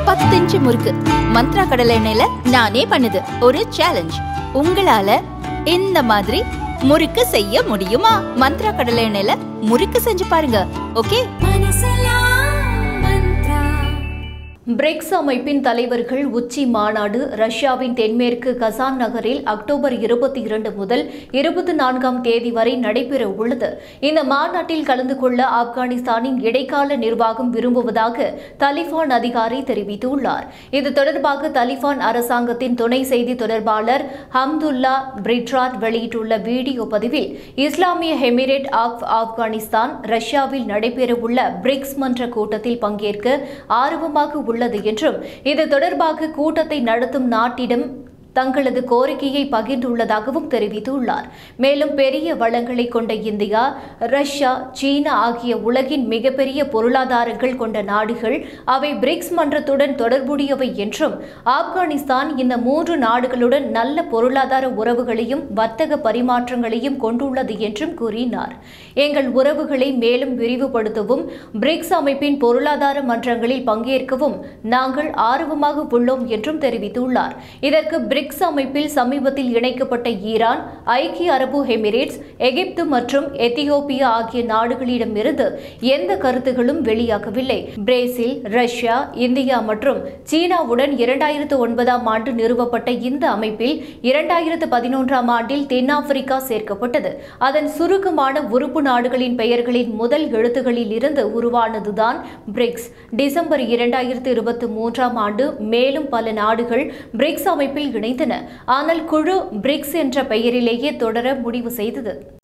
பத்து இன்ச்சு முறுக்கு மந்த்ரா கடலை எண்ணெயில நானே பண்ணுது ஒரு சேலஞ்ச் உங்களால இந்த மாதிரி முறுக்கு செய்ய முடியுமா மந்த்ரா கடலை எண்ணெயில முறுக்கு செஞ்சு பாருங்க ஓகே பிரிக்ஸ் அமைப்பின் தலைவர்கள் உச்சி மாநாடு ரஷ்யாவின் தென்மேற்கு கசான் நகரில் அக்டோபர் இருபத்தி இரண்டு முதல் இருபத்தி நான்காம் தேதி வரை நடைபெற உள்ளது இந்த மாநாட்டில் கலந்து கொள்ள ஆப்கானிஸ்தானின் இடைக்கால நிர்வாகம் விரும்புவதாக தலிபான் அதிகாரி தெரிவித்துள்ளார் இது தொடர்பாக தலிபான் அரசாங்கத்தின் துணை செய்தி தொடர்பாளர் ஹம்துல்லா பிரிட்ராத் வெளியிட்டுள்ள வீடியோ பதிவில் இஸ்லாமிய எமிரேட் ஆஃப் ஆப்கானிஸ்தான் ரஷ்யாவில் நடைபெறவுள்ள பிரிக்ஸ் மன்ற கூட்டத்தில் பங்கேற்க ஆர்வமாக உள்ளது என்றும் இது தொடர்பாக கூட்டத்தை நடத்தும் நாட்டிடம் தங்களது கோரிக்கையை பகிர்ந்துள்ளதாகவும் தெரிவித்துள்ளார் மேலும் பெரிய வளங்களை கொண்ட இந்தியா ரஷ்யா சீனா ஆகிய உலகின் மிகப்பெரிய பொருளாதாரங்கள் கொண்ட நாடுகள் அவை பிரிக்ஸ் மன்றத்துடன் தொடர்புடையவை என்றும் ஆப்கானிஸ்தான் இந்த மூன்று நாடுகளுடன் நல்ல பொருளாதார உறவுகளையும் வர்த்தக பரிமாற்றங்களையும் கொண்டுள்ளது என்றும் கூறினார் எங்கள் உறவுகளை மேலும் விரிவுபடுத்தவும் பிரிக்ஸ் அமைப்பின் பொருளாதார மன்றங்களில் பங்கேற்கவும் நாங்கள் ஆர்வமாக உள்ளோம் என்றும் தெரிவித்துள்ளார் இதற்கு பிரிக்ஸ் அமைப்பில் சமீபத்தில் இணைக்கப்பட்ட ஈரான் ஐக்கிய அரபு எமிரேட்ஸ் எகிப்து மற்றும் எத்தியோப்பியா ஆகிய நாடுகளிடமிருந்து எந்த கருத்துகளும் வெளியாகவில்லை பிரேசில் ரஷ்யா இந்தியா மற்றும் சீனாவுடன் இரண்டாயிரத்து ஒன்பதாம் ஆண்டு நிறுவப்பட்ட இந்த அமைப்பில் இரண்டாயிரத்து பதினொன்றாம் ஆண்டில் தென்னாப்பிரிக்கா சேர்க்கப்பட்டது அதன் சுருக்கமான உறுப்பு நாடுகளின் பெயர்களின் முதல் எழுத்துகளில் இருந்து உருவானதுதான் பிரிக்ஸ் டிசம்பர் இரண்டாயிரத்து இருபத்தி மூன்றாம் ஆண்டு மேலும் பல நாடுகள் பிரிக்ஸ் அமைப்பில் இணைந்தன ஆனால் குழு பிரிக்ஸ் என்ற பெயரிலேயே தொடர முடிவு செய்தது